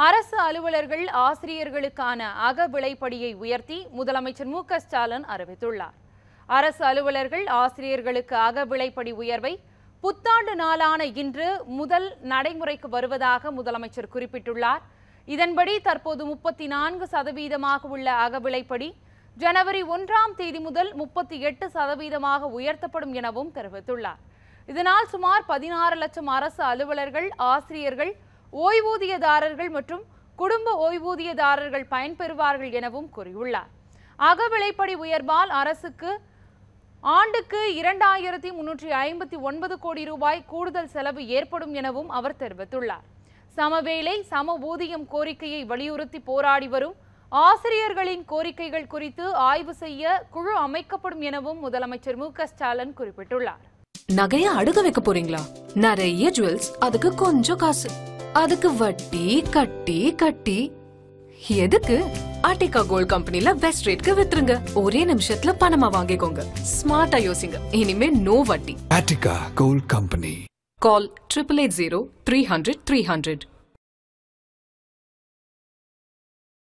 அரசு அலுவலர்கள் ஆசிரியர்களுக்கான அக விலைப்படியை உயர்த்தி முதலமைச்சர் மு க ஸ்டாலின் அறிவித்துள்ளார் அரசு அலுவலர்கள் ஆசிரியர்களுக்கு அக விலைப்படி உயர்வை புத்தாண்டு நாளான இன்று முதல் நடைமுறைக்கு வருவதாக முதலமைச்சர் குறிப்பிட்டுள்ளார் இதன்படி தற்போது முப்பத்தி நான்கு சதவீதமாக உள்ள அகவிலைப்படி ஜனவரி ஒன்றாம் தேதி முதல் முப்பத்தி எட்டு சதவீதமாக உயர்த்தப்படும் எனவும் தெரிவித்துள்ளார் இதனால் சுமார் பதினாறு லட்சம் அரசு அலுவலர்கள் ஆசிரியர்கள் ஓய்வூதியதாரர்கள் மற்றும் குடும்ப ஓய்வூதியதாரர்கள் பயன்பெறுவார்கள் எனவும் கூறியுள்ளார் அகவிலைப்படி உயர்வால் அரசுக்கு ஆண்டுக்கு இரண்டாயிரத்தி முன்னூற்றி ஐம்பத்தி ஒன்பது கோடி ரூபாய் கூடுதல் செலவு ஏற்படும் எனவும் அவர் தெரிவித்துள்ளார் சமவேளை சம ஊதியம் கோரிக்கையை வலியுறுத்தி போராடி வரும் ஆசிரியர்களின் கோரிக்கைகள் குறித்து ஆய்வு செய்ய குழு அமைக்கப்படும் எனவும் முதலமைச்சர் மு க ஸ்டாலின் குறிப்பிட்டுள்ளார் நகைய அடுக வைக்க போறீங்களா நிறைய ஜுவல்ஸ் அதுக்கு கொஞ்சம் காசு அதுக்கு வட்டி கட்டி கட்டி எதுக்கு ஆர்டிகா கோல்ட் கம்பெனில பெஸ்ட் ரேட்க்கு வித்துருங்க ஒரே நிமிஷத்துல பணமா வாங்கிக்கோங்க ஸ்மார்ட்டா யோசிங்க இனிமே நோ வட்டி Attica Gold Company. Call triple eight zero three hundred three hundred